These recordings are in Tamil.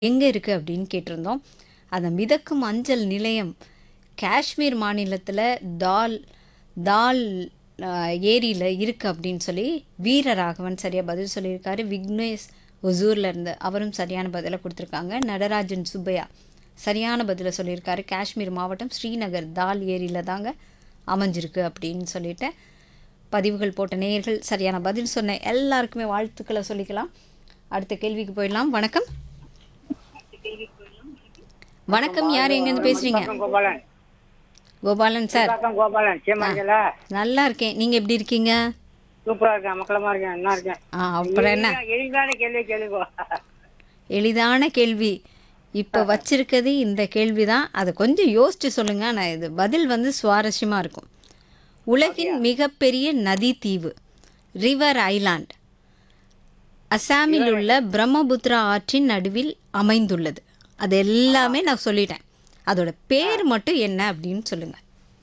எங்கே இருக்குது அப்படின்னு கேட்டிருந்தோம் அந்த மிதக்கும் அஞ்சல் நிலையம் காஷ்மீர் மாநிலத்தில் தால் தால் ஏரியில் இருக்குது அப்படின்னு சொல்லி வீரராகவன் சரியாக பதில் சொல்லியிருக்காரு விக்னேஷ் ஒசூரில் இருந்து அவரும் சரியான பதிலை கொடுத்துருக்காங்க நடராஜன் சுப்பையா சரியான பதிலை சொல்லியிருக்காரு காஷ்மீர் மாவட்டம் ஸ்ரீநகர் தால் ஏரியில் தாங்க அமைஞ்சிருக்கு அப்படின்னு சொல்லிட்டு பதிவுகள் போட்ட நேயர்கள் சரியான பதில் சொன்ன எல்லாருக்குமே வாழ்த்துக்களை சொல்லிக்கலாம் அடுத்த கேள்விக்கு போயிடலாம் வணக்கம் வணக்கம் யார் எங்கேருந்து பேசுறீங்க கோபாலன் கோபாலன் சார் வணக்கம் கோபாலன் சேமாஞ்சல நல்லா இருக்கேன் நீங்க எப்படி இருக்கீங்க சூப்பரா இருக்கேன் மக்களமா இருக்கேன் நல்லா இருக்கேன் ஆ அப்புறம் என்ன எளிதா- எளிதான கேள்வி கேளுங்க எளிதான கேள்வி இப்போ வச்சிருக்கிறது இந்த கேள்வி தான் அதை கொஞ்சம் யோசிச்சு சொல்லுங்க நான் இது பதில் வந்து சுவாரஸ்யமா இருக்கும் உலகின் மிகப்பெரிய நதி தீவு ரிவர் ஐலாண்ட் அசாமில் உள்ள பிரம்மபுத்திரா ஆற்றின் நடுவில் அமைந்துள்ளது அது எல்லாமே நான் சொல்லிட்டேன் அதோட பேர் மட்டும் என்ன அப்படின்னு சொல்லுங்க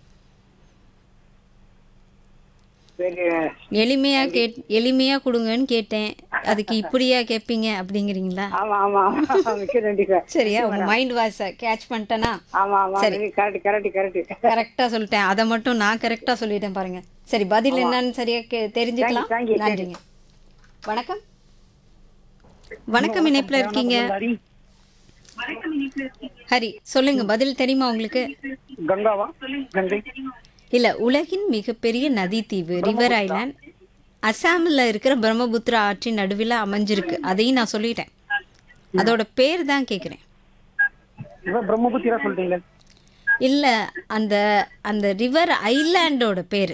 சரி எளிமையா கேட் எளிமையா கொடுங்கன்னு கேட்டேன் அதுக்கு இப்படியா கேட்பீங்க அப்படிங்கிறீங்களா ஆமா ஆமா ஆமா மிக்க நன்றி சார் சரியா உங்க மைண்ட் வாய்ஸை கேட்ச் பண்ணிட்டேனா ஆமா ஆமா கரெக்ட் கரெக்ட் கரெக்ட் கரெக்டா சொல்லிட்டேன் அதை மட்டும் நான் கரெக்டா சொல்லிட்டேன் பாருங்க சரி பதில் என்னன்னு சரியா கே- தெரிஞ்சுக்கலாம் Thank you, thank you. நன்றிங்க வணக்கம் வணக்கம் இணைப்புல இருக்கீங்க ஹரி சொல்லுங்க பதில் தெரியுமா உங்களுக்கு கங்காவா கங்கை இல்ல உலகின் மிகப்பெரிய நதி தீவு ரிவர் ஐலாண்ட் அசாமில் இருக்கிற பிரம்மபுத்திரா ஆற்றின் நடுவில் அமைஞ்சிருக்கு அதையும் நான் சொல்லிட்டேன் அதோட பேர் தான் கேட்குறேன் இவன் பிரம்மபுத்திரா சொல்லிட்டீங்களே இல்ல அந்த அந்த ரிவர் ஐலாண்டோட பேரு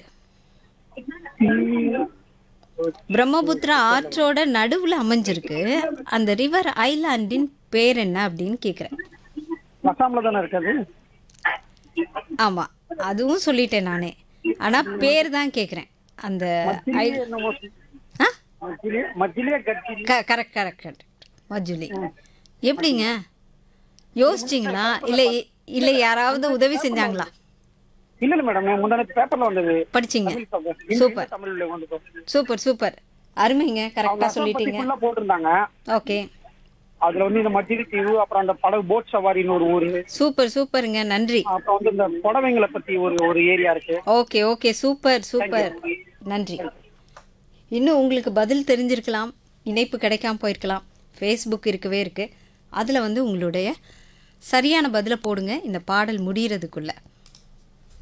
பிரம்மபுத்திரா ஆற்றோட நடுவுல அமைஞ்சிருக்கு அந்த ரிவர் ஐலாண்டின் பேர் என்ன அப்படின்னு கேக்குறேன் அசாம்ல தானே இருக்காது ஆமா அதுவும் சொல்லிட்டேன் நானே ஆனா பேர் தான் கேக்குறேன் அந்த ஐ- ஆ மத்தியிலே கட்சி கரெக்ட் கரெக்ட் கரெக்ட் மஜுலி எப்படிங்க யோசிச்சிங்களா இல்ல இல்ல யாராவது உதவி செஞ்சாங்களா இல்ல இல்ல மேடம் நான் முந்தானே பேப்பர்ல வந்தது படிச்சீங்க தமிழ் சூப்பர் தமிழ்ல வந்து சூப்பர் சூப்பர் அருமைங்க கரெக்டா சொல்லிட்டீங்க ஃபுல்லா போட்டிருந்தாங்க ஓகே அதுல வந்து இந்த மத்திய தீவு அப்புறம் அந்த படகு போட் சவாரின்னு ஒரு ஊரு சூப்பர் சூப்பருங்க நன்றி அப்புறம் வந்து இந்த புடவைங்களை பத்தி ஒரு ஒரு ஏரியா இருக்கு ஓகே ஓகே சூப்பர் சூப்பர் நன்றி இன்னும் உங்களுக்கு பதில் தெரிஞ்சிருக்கலாம் இணைப்பு கிடைக்காம போயிருக்கலாம் ஃபேஸ்புக் இருக்கவே இருக்கு அதில் வந்து உங்களுடைய சரியான பதிலை போடுங்க இந்த பாடல் முடியறதுக்குள்ள